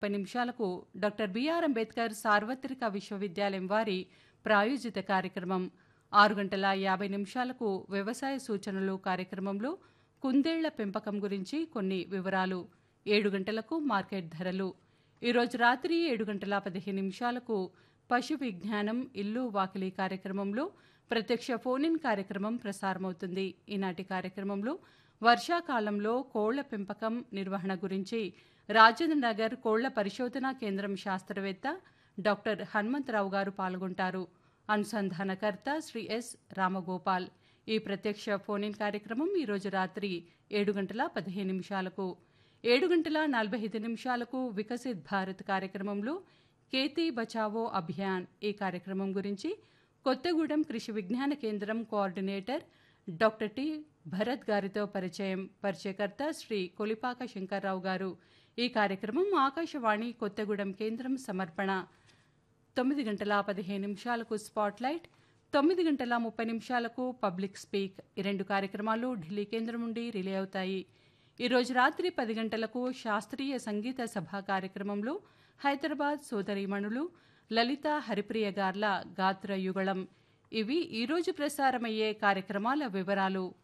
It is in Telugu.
ముప్పై నిమిషాలకు డాక్టర్ బిఆర్ అంబేద్కర్ సార్వత్రిక విశ్వవిద్యాలయం వారి ప్రాయోజిత కార్యక్రమం ఆరు గంటల యాభై నిమిషాలకు వ్యవసాయ సూచనలు కార్యక్రమంలో కుందేళ్ల పెంపకం గురించి కొన్ని వివరాలు ఏడు గంటలకు మార్కెట్ ధరలు ఈరోజు రాత్రి ఏడు గంటల పదిహేను నిమిషాలకు పశు విజ్ఞానం ఇల్లు వాకిలి కార్యక్రమంలో ప్రత్యక్ష ఫోన్ ఇన్ కార్యక్రమం ప్రసారమవుతుంది ఈనాటి కార్యక్రమంలో వర్షాకాలంలో కోళ్ల పెంపకం నిర్వహణ గురించి రాజేంద్ర నగర్ కోళ్ల పరిశోధనా కేంద్రం శాస్త్రవేత్త డాక్టర్ హనుమంతరావు గారు పాల్గొంటారు అనుసంధానకర్త శ్రీ ఎస్ రామగోపాల్ ఈ ప్రత్యక్ష ఫోన్ ఇన్ కార్యక్రమం ఈరోజు రాత్రి ఏడు గంటల పదిహేను నిమిషాలకు ఏడు గంటల నలభై ఐదు నిమిషాలకు వికసిత్ భారత్ కార్యక్రమంలో కేతీ బచావో అభియాన్ ఈ కార్యక్రమం గురించి కొత్తగూడెం కృషి విజ్ఞాన కేంద్రం కోఆర్డినేటర్ డాక్టర్ టి భరత్ గారితో పరిచయం పరిచయకర్త శ్రీ కొలిపాక శంకర్రావు గారు ఈ కార్యక్రమం ఆకాశవాణి కొత్తగూడెం కేంద్రం సమర్పణ తొమ్మిది గంటల పదిహేను నిమిషాలకు స్పాట్లైట్ తొమ్మిది గంటల ముప్పై నిమిషాలకు పబ్లిక్ స్పీక్ ఈ రెండు కార్యక్రమాలు ఢిల్లీ కేంద్రం నుండి రిలే అవుతాయి ఈరోజు రాత్రి పది గంటలకు శాస్త్రీయ సంగీత సభ కార్యక్రమంలో హైదరాబాద్ సోదరీమణులు లలిత హరిప్రియ గార్ల గాత్ర యుగళం ఇవి ఈరోజు ప్రసారమయ్యే కార్యక్రమాల వివరాలు